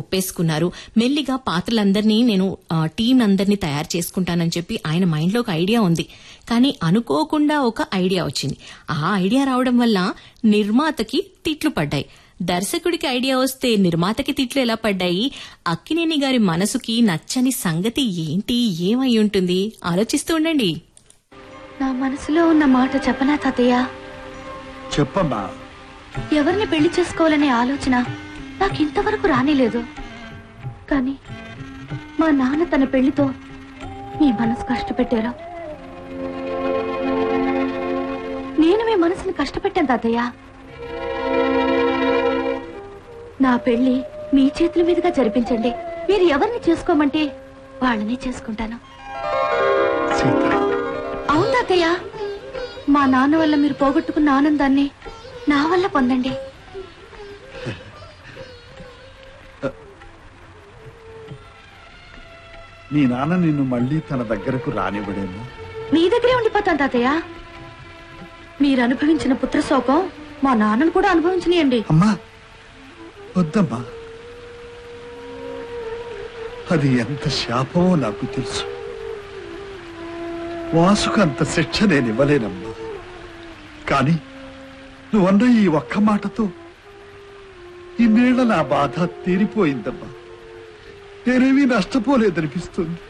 ఒప్పేసుకున్నారు మెల్లిగా పాత్రలందరినీ నేను ఆ, టీం అందరినీ తయారు చేసుకుంటానని చెప్పి ఆయన మైండ్ లో ఒక ఐడియా ఉంది కానీ అనుకోకుండా ఒక ఐడియా వచ్చింది ఆ ఐడియా రావడం వల్ల నిర్మాతకి తిట్లు పడ్డాయి దర్శకుడికి ఐడియా వస్తే నిర్మాతకి తిట్లు ఎలా పడ్డాయి అక్కినేని గారి మనసుకి నచ్చని సంగతి ఏంటి ఏమై ఉంటుంది ఆలోచిస్తూ ఉండండి నా మనసులో ఉన్న మాట చెప్పనా తాతయ్య చెప్పమ్మా ఎవరిని పెళ్లి చేసుకోవాలనే ఆలోచన నాకు ఇంతవరకు రానేలేదు కానీ మా నాన్న తన పెళ్లితో మీ మనసు కష్టపెట్టారు నేను మీ మనసుని కష్టపెట్టాను తాతయ్య నా పెళ్లి మీ చేతుల మీదుగా జరిపించండి మీరు ఎవరిని చేసుకోమంటే వాళ్ళని చేసుకుంటాను సీత అవును తాతయ్య మా నాన్న వల్ల మీరు పోగొట్టుకున్న ఆనందాన్ని నా వల్ల పొందండి మీ నాన్న నిన్ను మళ్ళీ తన దగ్గరకు రానివ్వడేమో మీ దగ్గరే ఉండిపోతాను తాతయ్య మీరు అనుభవించిన పుత్రశోకం మా నాన్నను కూడా అనుభవించనియండి అమ్మా వద్దమ్మా అది ఎంత శాపమో నాకు తెలుసు వాసుకు అంత శిక్ష నేను ఇవ్వలేనమ్మా కానీ నువ్వన్న ఈ ఒక్క మాటతో ఇన్నేళ్ల నా బాధ తీరిపోయిందమ్మా నేనేమీ నష్టపోలేదనిపిస్తుంది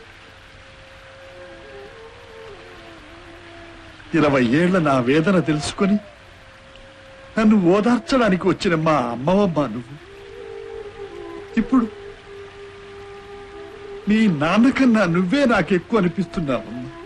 ఇరవై ఏళ్ల నా వేదన తెలుసుకొని నన్ను ఓదార్చడానికి వచ్చిన మా అమ్మవమ్మ నువ్వు ఇప్పుడు మీ నాన్నకన్నా నువ్వే నాకెక్కువ అనిపిస్తున్నావమ్మా